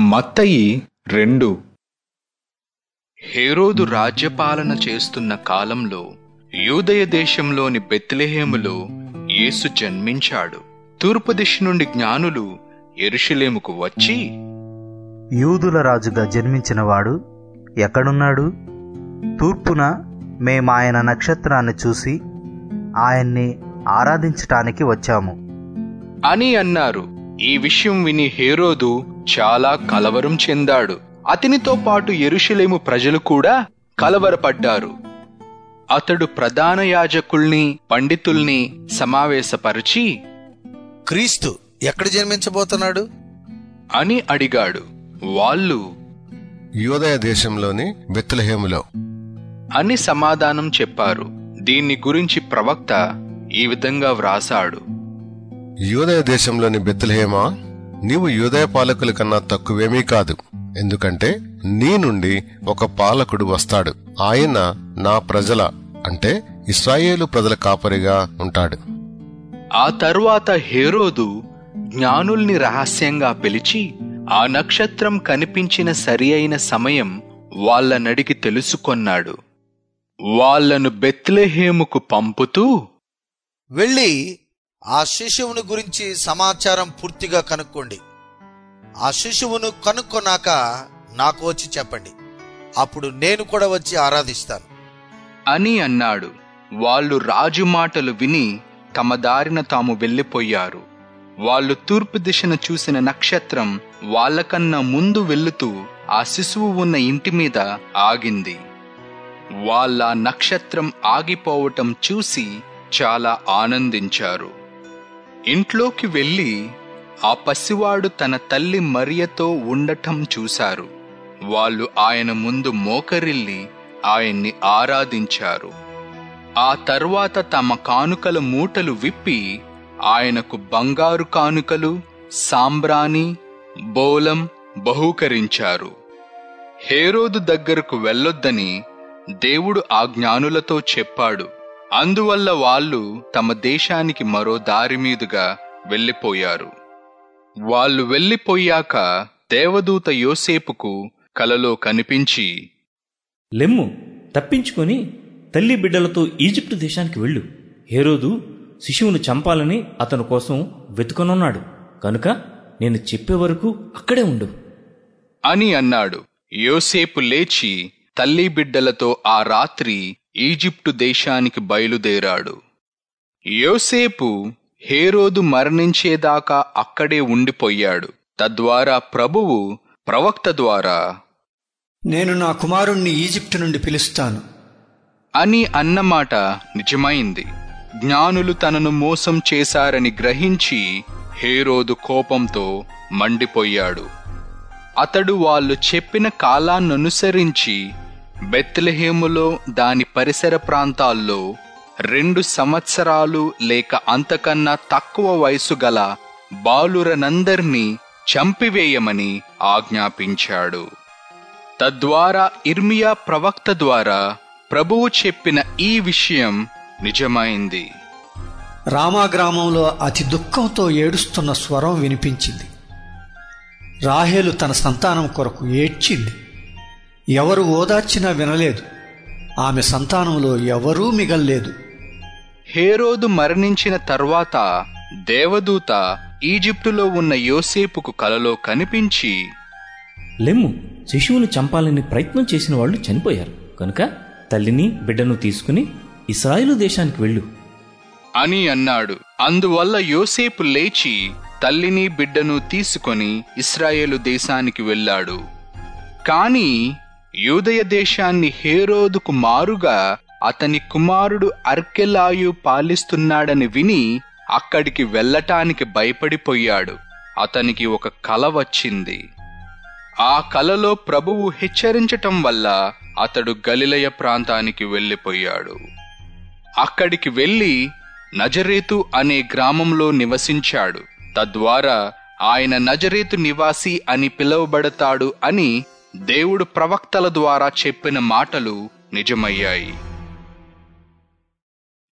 మత్తయి రెండు హేరోదు రాజ్యపాలన చేస్తున్న కాలంలో యూదయ దేశంలోని బెత్లెహేములో యేసు జన్మించాడు తూర్పు దిశ నుండి జ్ఞానులు ఎరుషలేముకు వచ్చి యూదుల రాజుగా జన్మించినవాడు ఎక్కడున్నాడు తూర్పున మేమాయన నక్షత్రాన్ని చూసి ఆయన్ని ఆరాధించటానికి వచ్చాము అని అన్నారు ఈ విషయం విని హేరోదు చాలా కలవరం చెందాడు అతనితో పాటు ఎరుషలేము ప్రజలు కూడా కలవరపడ్డారు అతడు ప్రధాన యాజకుల్ని పండితుల్ని సమావేశపరిచి క్రీస్తు ఎక్కడ జన్మించబోతున్నాడు అని అడిగాడు వాళ్ళు యోదయ దేశంలోని బెత్లహేములో అని సమాధానం చెప్పారు దీన్ని గురించి ప్రవక్త ఈ విధంగా వ్రాసాడు యోదయ దేశంలోని బెత్లహేమా నీవు యోదయ పాలకుల కన్నా తక్కువేమీ కాదు ఎందుకంటే నీ నుండి ఒక పాలకుడు వస్తాడు ఆయన నా ప్రజల అంటే ఇస్రాయేలు ప్రజల కాపరిగా ఉంటాడు ఆ తరువాత హేరోదు జ్ఞానుల్ని రహస్యంగా పిలిచి ఆ నక్షత్రం కనిపించిన సరి అయిన సమయం వాళ్ళనడిగి తెలుసుకొన్నాడు వాళ్ళను బెత్లెహేముకు పంపుతూ వెళ్ళి ఆ శిశువుని గురించి సమాచారం పూర్తిగా కనుక్కోండి ఆ శిశువును కనుక్కున్నాక నాకు వచ్చి చెప్పండి అప్పుడు నేను కూడా వచ్చి ఆరాధిస్తాను అని అన్నాడు వాళ్ళు రాజు మాటలు విని తమ దారిన తాము వెళ్ళిపోయారు వాళ్ళు తూర్పు దిశను చూసిన నక్షత్రం వాళ్ళకన్నా ముందు వెళ్లుతూ ఆ శిశువు ఉన్న ఇంటి మీద ఆగింది వాళ్ళ నక్షత్రం ఆగిపోవటం చూసి చాలా ఆనందించారు ఇంట్లోకి వెళ్ళి ఆ పసివాడు తన తల్లి మరియతో ఉండటం చూశారు వాళ్ళు ఆయన ముందు మోకరిల్లి ఆయన్ని ఆరాధించారు ఆ తర్వాత తమ కానుకల మూటలు విప్పి ఆయనకు బంగారు కానుకలు సాంబ్రాణి బోలం బహూకరించారు హేరోదు దగ్గరకు వెళ్ళొద్దని దేవుడు ఆ జ్ఞానులతో చెప్పాడు అందువల్ల వాళ్ళు తమ దేశానికి మరో దారి మీదుగా వెళ్ళిపోయారు వాళ్ళు వెళ్ళిపోయాక దేవదూత యోసేపుకు కలలో కనిపించి లెమ్ము తప్పించుకొని తల్లి బిడ్డలతో ఈజిప్టు దేశానికి వెళ్ళు హేరోదు శిశువును చంపాలని అతని కోసం వెతుకనున్నాడు కనుక నేను చెప్పే వరకు అక్కడే ఉండు అని అన్నాడు యోసేపు లేచి తల్లి బిడ్డలతో ఆ రాత్రి ఈజిప్టు దేశానికి బయలుదేరాడు యోసేపు హేరోదు మరణించేదాకా అక్కడే ఉండిపోయాడు తద్వారా ప్రభువు ప్రవక్త ద్వారా నేను నా కుమారుణ్ణి ఈజిప్టు నుండి పిలుస్తాను అని అన్నమాట నిజమైంది జ్ఞానులు తనను మోసం చేశారని గ్రహించి హేరోదు కోపంతో మండిపోయాడు అతడు వాళ్ళు చెప్పిన కాలాన్ననుసరించి బెత్లెహేములో దాని పరిసర ప్రాంతాల్లో రెండు సంవత్సరాలు లేక అంతకన్నా తక్కువ వయసు గల బాలురనందర్నీ చంపివేయమని ఆజ్ఞాపించాడు తద్వారా ఇర్మియా ప్రవక్త ద్వారా ప్రభువు చెప్పిన ఈ విషయం నిజమైంది రామా గ్రామంలో అతి దుఃఖంతో ఏడుస్తున్న స్వరం వినిపించింది రాహేలు తన సంతానం కొరకు ఏడ్చింది ఎవరు ఓదార్చినా వినలేదు ఆమె సంతానంలో ఎవరూ మిగల్లేదు హేరోదు మరణించిన తర్వాత దేవదూత ఈజిప్టులో ఉన్న యోసేపుకు కలలో కనిపించి లెమ్ము శిశువును చంపాలని ప్రయత్నం చేసిన వాళ్ళు చనిపోయారు కనుక తల్లిని బిడ్డను తీసుకుని ఇస్రాయేలు దేశానికి వెళ్ళు అని అన్నాడు అందువల్ల యోసేపు లేచి తల్లిని బిడ్డను తీసుకొని ఇస్రాయేలు దేశానికి వెళ్ళాడు కాని యూదయ దేశాన్ని హేరోదుకు మారుగా అతని కుమారుడు అర్కెలాయు పాలిస్తున్నాడని విని అక్కడికి వెళ్ళటానికి భయపడిపోయాడు అతనికి ఒక కల వచ్చింది ఆ కలలో ప్రభువు హెచ్చరించటం వల్ల అతడు గలిలయ ప్రాంతానికి వెళ్ళిపోయాడు అక్కడికి వెళ్ళి నజరేతు అనే గ్రామంలో నివసించాడు తద్వారా ఆయన నజరేతు నివాసి అని పిలువబడతాడు అని దేవుడు ప్రవక్తల ద్వారా చెప్పిన మాటలు నిజమయ్యాయి